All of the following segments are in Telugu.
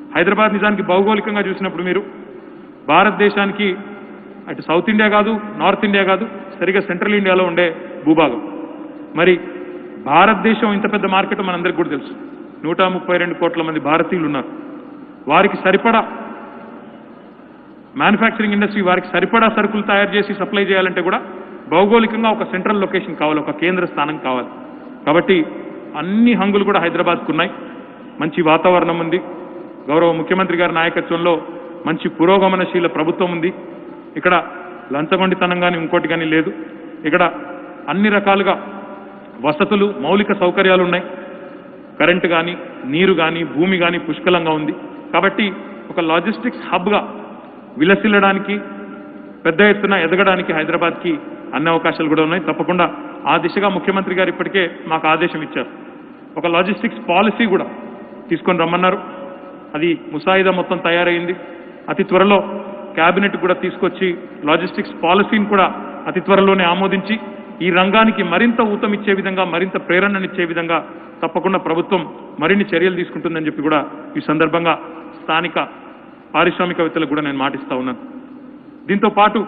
హైదరాబాద్ నిజానికి భౌగోళికంగా చూసినప్పుడు మీరు భారతదేశానికి అటు సౌత్ ఇండియా కాదు నార్త్ ఇండియా కాదు సరిగా సెంట్రల్ ఇండియాలో ఉండే భూభాగం మరి భారతదేశం ఇంత పెద్ద మార్కెట్ మనందరికీ కూడా తెలుసు నూట ముప్పై రెండు కోట్ల మంది భారతీయులు ఉన్నారు వారికి సరిపడా మ్యానుఫ్యాక్చరింగ్ ఇండస్ట్రీ వారికి సరిపడా సరుకులు తయారు చేసి సప్లై చేయాలంటే కూడా భౌగోళికంగా ఒక సెంట్రల్ లొకేషన్ కావాలి ఒక కేంద్ర స్థానం కావాలి కాబట్టి అన్ని హంగులు కూడా హైదరాబాద్కు ఉన్నాయి మంచి వాతావరణం ఉంది గౌరవ ముఖ్యమంత్రి గారి నాయకత్వంలో మంచి పురోగమనశీల ప్రభుత్వం ఉంది ఇక్కడ లంచగొండితనం కానీ ఇంకోటి కానీ లేదు ఇక్కడ అన్ని రకాలుగా వసతులు మౌలిక సౌకర్యాలు ఉన్నాయి కరెంటు కానీ నీరు కానీ భూమి కానీ పుష్కలంగా ఉంది కాబట్టి ఒక లాజిస్టిక్స్ హబ్గా విలసిల్లడానికి పెద్ద ఎత్తున ఎదగడానికి హైదరాబాద్కి అన్ని అవకాశాలు కూడా ఉన్నాయి తప్పకుండా ఆ దిశగా ముఖ్యమంత్రి గారు ఇప్పటికే మాకు ఆదేశం ఇచ్చారు ఒక లాజిస్టిక్స్ పాలసీ కూడా తీసుకొని రమ్మన్నారు అది ముసాయిదా మొత్తం తయారైంది అతి త్వరలో కేబినెట్ కూడా తీసుకొచ్చి లాజిస్టిక్స్ పాలసీని కూడా అతి త్వరలోనే ఆమోదించి ఈ రంగానికి మరింత ఊతమిచ్చే విధంగా మరింత ప్రేరణనిచ్చే విధంగా తప్పకుండా ప్రభుత్వం మరిన్ని చర్యలు తీసుకుంటుందని చెప్పి కూడా ఈ సందర్భంగా స్థానిక పారిశ్రామికవేత్తలకు కూడా నేను మాటిస్తా ఉన్నాను దీంతో పాటు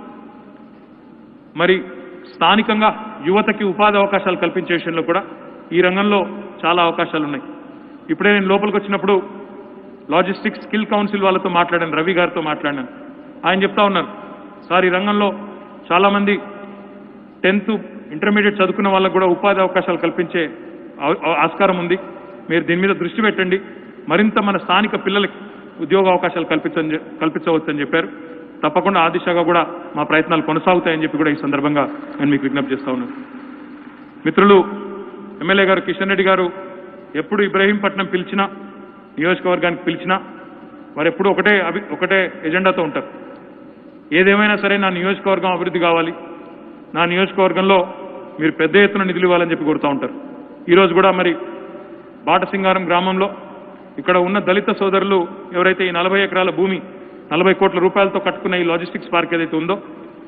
మరి స్థానికంగా యువతకి ఉపాధి అవకాశాలు కల్పించే విషయంలో కూడా ఈ రంగంలో చాలా అవకాశాలు ఉన్నాయి ఇప్పుడే నేను లోపలికి వచ్చినప్పుడు లాజిస్టిక్స్ స్కిల్ కౌన్సిల్ వాళ్ళతో మాట్లాడాను రవి గారితో మాట్లాడాను ఆయన చెప్తా ఉన్నారు సార్ ఈ రంగంలో చాలామంది టెన్త్ ఇంటర్మీడియట్ చదువుకున్న వాళ్ళకు కూడా ఉపాధి అవకాశాలు కల్పించే ఆ- ఆ- ఆస్కారం ఉంది మీరు దీని మీద దృష్టి పెట్టండి మరింత మన స్థానిక పిల్లలకి ఉద్యోగ అవకాశాలు కల్పించని కల్పించవచ్చని చెప్పారు తప్పకుండా ఆ దిశగా కూడా మా ప్రయత్నాలు కొనసాగుతాయని చెప్పి కూడా ఈ సందర్భంగా నేను మీకు విజ్ఞప్తి చేస్తా ఉన్నాను మిత్రులు ఎమ్మెల్యే గారు కిషన్ రెడ్డి గారు ఎప్పుడు ఇబ్రహీంపట్నం పిలిచినా నియోజకవర్గానికి పిలిచినా వారు ఎప్పుడు ఒకటే అభి ఒకటే ఎజెండాతో ఉంటారు ఏదేమైనా సరే నా నియోజకవర్గం అభివృద్ధి కావాలి నా నియోజకవర్గంలో మీరు పెద్ద ఎత్తున నిధులు ఇవ్వాలని చెప్పి కోరుతూ ఉంటారు ఈరోజు కూడా మరి బాటసింగారం గ్రామంలో ఇక్కడ ఉన్న దళిత సోదరులు ఎవరైతే ఈ నలభై ఎకరాల భూమి నలభై కోట్ల రూపాయలతో కట్టుకున్న ఈ లాజిస్టిక్స్ పార్క్ ఏదైతే ఉందో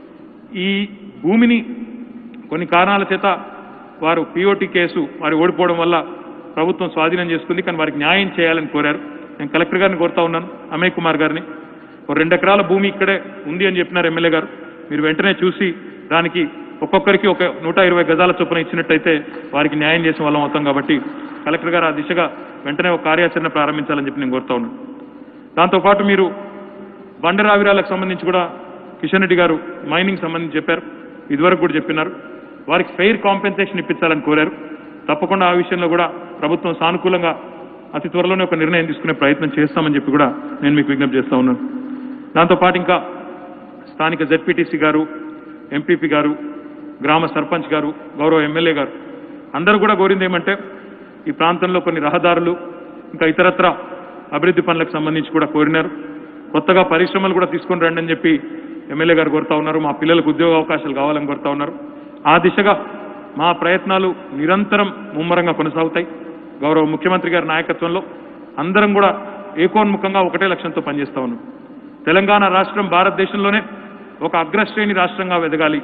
ఈ భూమిని కొన్ని కారణాల చేత వారు పిఓటి కేసు వారు ఓడిపోవడం వల్ల ప్రభుత్వం స్వాధీనం చేసుకుంది కానీ వారికి న్యాయం చేయాలని కోరారు నేను కలెక్టర్ గారిని కోరుతా ఉన్నాను అమయ్ కుమార్ గారిని ఒక రెండు ఎకరాల భూమి ఇక్కడే ఉంది అని చెప్పినారు ఎమ్మెల్యే గారు మీరు వెంటనే చూసి దానికి ఒక్కొక్కరికి ఒక నూట ఇరవై గజాల చొప్పున ఇచ్చినట్టయితే వారికి న్యాయం చేసిన వాళ్ళం అవుతాం కాబట్టి కలెక్టర్ గారు ఆ దిశగా వెంటనే ఒక కార్యాచరణ ప్రారంభించాలని చెప్పి నేను కోరుతా ఉన్నాను దాంతోపాటు మీరు బండరావిరాలకు సంబంధించి కూడా కిషన్ రెడ్డి గారు మైనింగ్ సంబంధించి చెప్పారు ఇదివరకు కూడా చెప్పినారు వారికి ఫెయిర్ కాంపెన్సేషన్ ఇప్పించాలని కోరారు తప్పకుండా ఆ విషయంలో కూడా ప్రభుత్వం సానుకూలంగా అతి త్వరలోనే ఒక నిర్ణయం తీసుకునే ప్రయత్నం చేస్తామని చెప్పి కూడా నేను మీకు విజ్ఞప్తి చేస్తా ఉన్నాను దాంతోపాటు ఇంకా స్థానిక జెడ్పీటీసీ గారు ఎంపీపీ గారు గ్రామ సర్పంచ్ గారు గౌరవ ఎమ్మెల్యే గారు అందరూ కూడా కోరింది ఏమంటే ఈ ప్రాంతంలో కొన్ని రహదారులు ఇంకా ఇతరత్ర అభివృద్ధి పనులకు సంబంధించి కూడా కోరినారు కొత్తగా పరిశ్రమలు కూడా తీసుకొని రండి అని చెప్పి ఎమ్మెల్యే గారు కోరుతా ఉన్నారు మా పిల్లలకు ఉద్యోగ అవకాశాలు కావాలని కోరుతా ఉన్నారు ఆ దిశగా మా ప్రయత్నాలు నిరంతరం ముమ్మరంగా కొనసాగుతాయి గౌరవ ముఖ్యమంత్రి గారి నాయకత్వంలో అందరం కూడా ఏకోన్ముఖంగా ఒకటే లక్ష్యంతో పనిచేస్తా ఉన్నాం తెలంగాణ రాష్ట్రం భారతదేశంలోనే ఒక అగ్రశ్రేణి రాష్ట్రంగా ఎదగాలి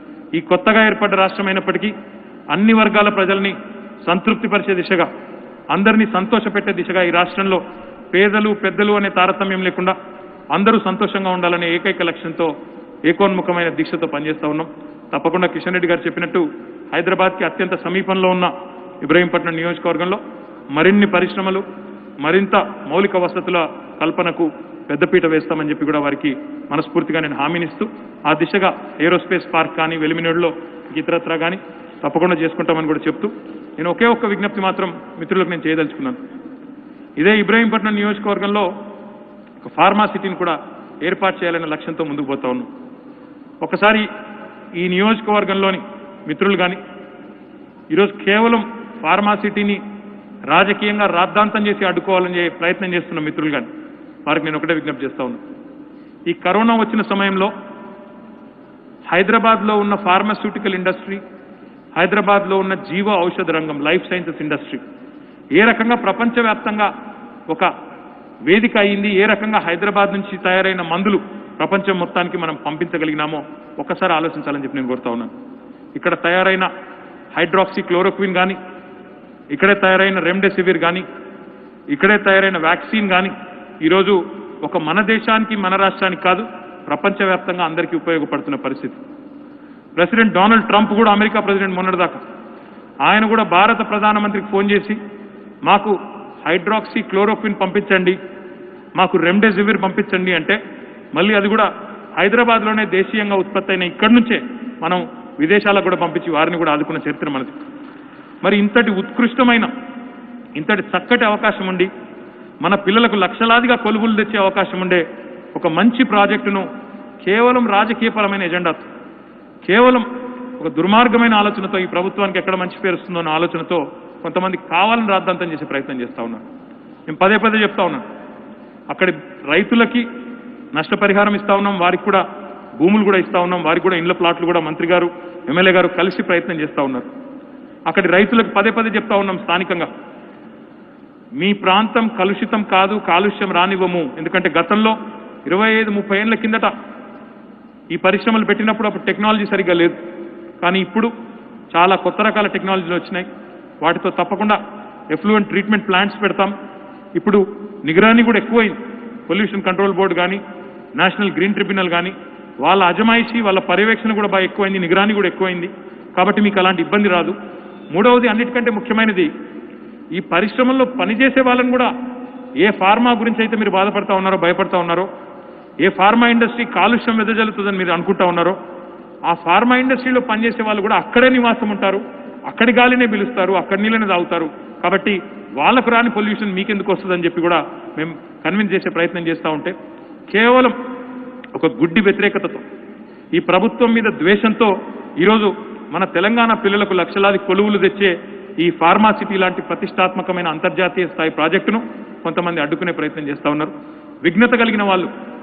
ఈ కొత్తగా ఏర్పడ్డ రాష్ట్రం అయినప్పటికీ అన్ని వర్గాల ప్రజల్ని సంతృప్తిపరిచే దిశగా అందరినీ సంతోషపెట్టే దిశగా ఈ రాష్ట్రంలో పేదలు పెద్దలు అనే తారతమ్యం లేకుండా అందరూ సంతోషంగా ఉండాలనే ఏకైక లక్ష్యంతో ఏకోన్ముఖమైన దీక్షతో పనిచేస్తా ఉన్నాం తప్పకుండా కిషన్ రెడ్డి గారు చెప్పినట్టు హైదరాబాద్కి అత్యంత సమీపంలో ఉన్న ఇబ్రహీంపట్నం నియోజకవర్గంలో మరిన్ని పరిశ్రమలు మరింత మౌలిక వసతుల కల్పనకు పెద్దపీట వేస్తామని చెప్పి కూడా వారికి మనస్ఫూర్తిగా నేను హామీనిస్తూ ఆ దిశగా ఏరోస్పేస్ పార్క్ కానీ వెలిమినేడులో ఇతరత్ర కానీ తప్పకుండా చేసుకుంటామని కూడా చెప్తూ నేను ఒకే ఒక్క విజ్ఞప్తి మాత్రం మిత్రులకు నేను చేయదలుచుకున్నాను ఇదే ఇబ్రహీంపట్నం నియోజకవర్గంలో ఒక ఫార్మా సిటీని కూడా ఏర్పాటు చేయాలనే లక్ష్యంతో ముందుకు పోతా ఉన్నాం ఒకసారి ఈ నియోజకవర్గంలోని మిత్రులు కానీ ఈరోజు కేవలం ఫార్మా సిటీని రాజకీయంగా రాద్ధాంతం చేసి అడ్డుకోవాలని చే- ప్రయత్నం చేస్తున్న మిత్రులు కానీ వారికి నేను ఒకటే విజ్ఞప్తి చేస్తా ఉన్నా ఈ కరోనా వచ్చిన సమయంలో హైదరాబాద్లో ఉన్న ఫార్మాస్యూటికల్ ఇండస్ట్రీ హైదరాబాద్లో ఉన్న జీవ ఔషధ రంగం లైఫ్ సైన్సెస్ ఇండస్ట్రీ ఏ రకంగా ప్రపంచవ్యాప్తంగా ఒక వేదిక అయింది ఏ రకంగా హైదరాబాద్ నుంచి తయారైన మందులు ప్రపంచం మొత్తానికి మనం పంపించగలిగినామో ఒక్కసారి ఆలోచించాలని చెప్పి నేను కోరుతా ఉన్నాను ఇక్కడ తయారైన హైడ్రాక్సీ క్లోరోక్విన్ కానీ ఇక్కడే తయారైన రెమ్డెసివిర్ కానీ ఇక్కడే తయారైన వ్యాక్సిన్ కానీ ఈరోజు ఒక మన దేశానికి మన రాష్ట్రానికి కాదు ప్రపంచవ్యాప్తంగా అందరికీ ఉపయోగపడుతున్న పరిస్థితి ప్రెసిడెంట్ డొనాల్డ్ ట్రంప్ కూడా అమెరికా ప్రెసిడెంట్ మొన్నటిదాకా ఆయన కూడా భారత ప్రధానమంత్రికి ఫోన్ చేసి మాకు హైడ్రాక్సీ క్లోరోక్విన్ పంపించండి మాకు రెమ్డెసివిర్ పంపించండి అంటే మళ్ళీ అది కూడా హైదరాబాద్లోనే దేశీయంగా ఉత్పత్తి అయిన ఇక్కడి నుంచే మనం విదేశాలకు కూడా పంపించి వారిని కూడా ఆదుకున్న చరిత్ర మనది మరి ఇంతటి ఉత్కృష్టమైన ఇంతటి చక్కటి అవకాశం ఉండి మన పిల్లలకు లక్షలాదిగా కొలువులు తెచ్చే అవకాశం ఉండే ఒక మంచి ప్రాజెక్టును కేవలం రాజకీయపరమైన ఎజెండాతో కేవలం ఒక దుర్మార్గమైన ఆలోచనతో ఈ ప్రభుత్వానికి ఎక్కడ మంచి పేరు వస్తుందో అన్న ఆలోచనతో కొంతమంది కావాలని రాద్ధాంతం చేసే ప్రయత్నం చేస్తా ఉన్నారు నేను పదే పదే చెప్తా ఉన్నాను అక్కడి రైతులకి నష్టపరిహారం ఇస్తా ఉన్నాం వారికి కూడా భూములు కూడా ఇస్తా ఉన్నాం వారికి కూడా ఇండ్ల ప్లాట్లు కూడా మంత్రి గారు ఎమ్మెల్యే గారు కలిసి ప్రయత్నం చేస్తా ఉన్నారు అక్కడి రైతులకు పదే పదే చెప్తా ఉన్నాం స్థానికంగా మీ ప్రాంతం కలుషితం కాదు కాలుష్యం రానివ్వము ఎందుకంటే గతంలో ఇరవై ఐదు ముప్పై ఏళ్ల కిందట ఈ పరిశ్రమలు పెట్టినప్పుడు అప్పుడు టెక్నాలజీ సరిగ్గా లేదు కానీ ఇప్పుడు చాలా కొత్త రకాల టెక్నాలజీలు వచ్చినాయి వాటితో తప్పకుండా ఎఫ్లూయెంట్ ట్రీట్మెంట్ ప్లాంట్స్ పెడతాం ఇప్పుడు నిగరాని కూడా ఎక్కువైంది పొల్యూషన్ కంట్రోల్ బోర్డు కానీ నేషనల్ గ్రీన్ ట్రిబ్యునల్ కానీ వాళ్ళ అజమాయిషి వాళ్ళ పర్యవేక్షణ కూడా బాగా ఎక్కువైంది నిగరాని కూడా ఎక్కువైంది కాబట్టి మీకు అలాంటి ఇబ్బంది రాదు మూడవది అన్నిటికంటే ముఖ్యమైనది ఈ పరిశ్రమల్లో పనిచేసే వాళ్ళని కూడా ఏ ఫార్మా గురించి అయితే మీరు బాధపడతా ఉన్నారో భయపడతా ఉన్నారో ఏ ఫార్మా ఇండస్ట్రీ కాలుష్యం వెదజల్లుతుందని మీరు అనుకుంటా ఉన్నారో ఆ ఫార్మా ఇండస్ట్రీలో పనిచేసే వాళ్ళు కూడా అక్కడే నివాసం ఉంటారు అక్కడి గాలినే పిలుస్తారు అక్కడి నీళ్ళనే తాగుతారు కాబట్టి వాళ్ళకు రాని పొల్యూషన్ మీకెందుకు వస్తుందని చెప్పి కూడా మేము కన్విన్స్ చేసే ప్రయత్నం చేస్తూ ఉంటే కేవలం ఒక గుడ్డి వ్యతిరేకతతో ఈ ప్రభుత్వం మీద ద్వేషంతో ఈరోజు మన తెలంగాణ పిల్లలకు లక్షలాది కొలువులు తెచ్చే ఈ ఫార్మాసిటీ లాంటి ప్రతిష్టాత్మకమైన అంతర్జాతీయ స్థాయి ప్రాజెక్టును కొంతమంది అడ్డుకునే ప్రయత్నం చేస్తా ఉన్నారు విఘ్నత కలిగిన వాళ్ళు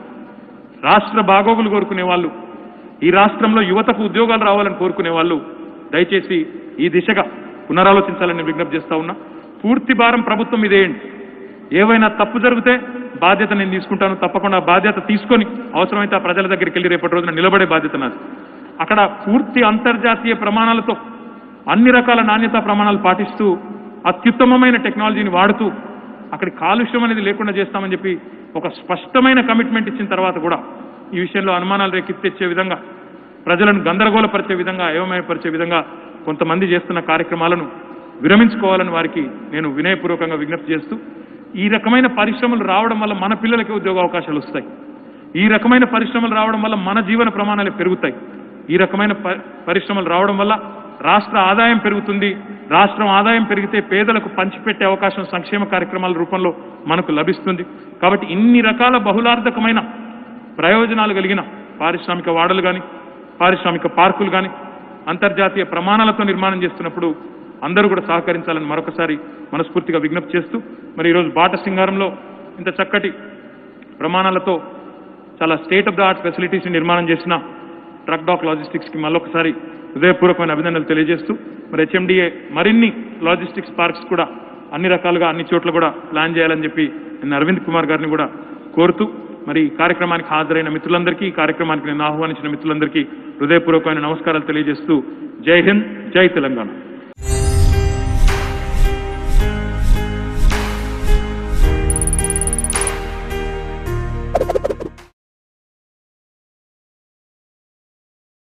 రాష్ట్ర బాగోగులు కోరుకునే వాళ్ళు ఈ రాష్ట్రంలో యువతకు ఉద్యోగాలు రావాలని కోరుకునే వాళ్ళు దయచేసి ఈ దిశగా పునరాలోచించాలని విజ్ఞప్తి చేస్తా ఉన్నా పూర్తి భారం ప్రభుత్వం ఇదేయండి ఏవైనా తప్పు జరిగితే బాధ్యత నేను తీసుకుంటాను తప్పకుండా ఆ బాధ్యత తీసుకొని అవసరమైతే ఆ ప్రజల దగ్గరికి వెళ్ళి రేపటి రోజున నిలబడే బాధ్యత నాది అక్కడ పూర్తి అంతర్జాతీయ ప్రమాణాలతో అన్ని రకాల నాణ్యతా ప్రమాణాలు పాటిస్తూ అత్యుత్తమమైన టెక్నాలజీని వాడుతూ అక్కడి కాలుష్యం అనేది లేకుండా చేస్తామని చెప్పి ఒక స్పష్టమైన కమిట్మెంట్ ఇచ్చిన తర్వాత కూడా ఈ విషయంలో అనుమానాలు రేకెత్తిచ్చే విధంగా ప్రజలను గందరగోళపరిచే విధంగా అయోమయపరిచే విధంగా కొంతమంది చేస్తున్న కార్యక్రమాలను విరమించుకోవాలని వారికి నేను వినయపూర్వకంగా విజ్ఞప్తి చేస్తూ ఈ రకమైన పరిశ్రమలు రావడం వల్ల మన పిల్లలకి ఉద్యోగ అవకాశాలు వస్తాయి ఈ రకమైన పరిశ్రమలు రావడం వల్ల మన జీవన ప్రమాణాలు పెరుగుతాయి ఈ రకమైన ప- పరిశ్రమలు రావడం వల్ల రాష్ట్ర ఆదాయం పెరుగుతుంది రాష్ట్రం ఆదాయం పెరిగితే పేదలకు పంచిపెట్టే అవకాశం సంక్షేమ కార్యక్రమాల రూపంలో మనకు లభిస్తుంది కాబట్టి ఇన్ని రకాల బహుళార్థకమైన ప్రయోజనాలు కలిగిన పారిశ్రామిక వాడలు కానీ పారిశ్రామిక పార్కులు కానీ అంతర్జాతీయ ప్రమాణాలతో నిర్మాణం చేస్తున్నప్పుడు అందరూ కూడా సహకరించాలని మరొకసారి మనస్ఫూర్తిగా విజ్ఞప్తి చేస్తూ మరి ఈరోజు బాట సింగారంలో ఇంత చక్కటి ప్రమాణాలతో చాలా state of the art facilities నిర్మాణం చేసిన ట్రక్ డాక్ లాజిస్టిక్స్ కి మళ్ళొకసారి హృదయపూర్వకమైన అభినందనలు తెలియజేస్తూ మరి హెచ్ఎండిఏ మరిన్ని లాజిస్టిక్స్ పార్క్స్ కూడా అన్ని రకాలుగా అన్ని చోట్ల కూడా ప్లాన్ చేయాలని చెప్పి నేను అరవింద్ కుమార్ గారిని కూడా కోరుతూ మరి ఈ కార్యక్రమానికి హాజరైన మిత్రులందరికీ ఈ కార్యక్రమానికి నేను ఆహ్వానించిన మిత్రులందరికీ హృదయపూర్వకమైన నమస్కారాలు తెలియజేస్తూ జై హింద్ జై తెలంగాణ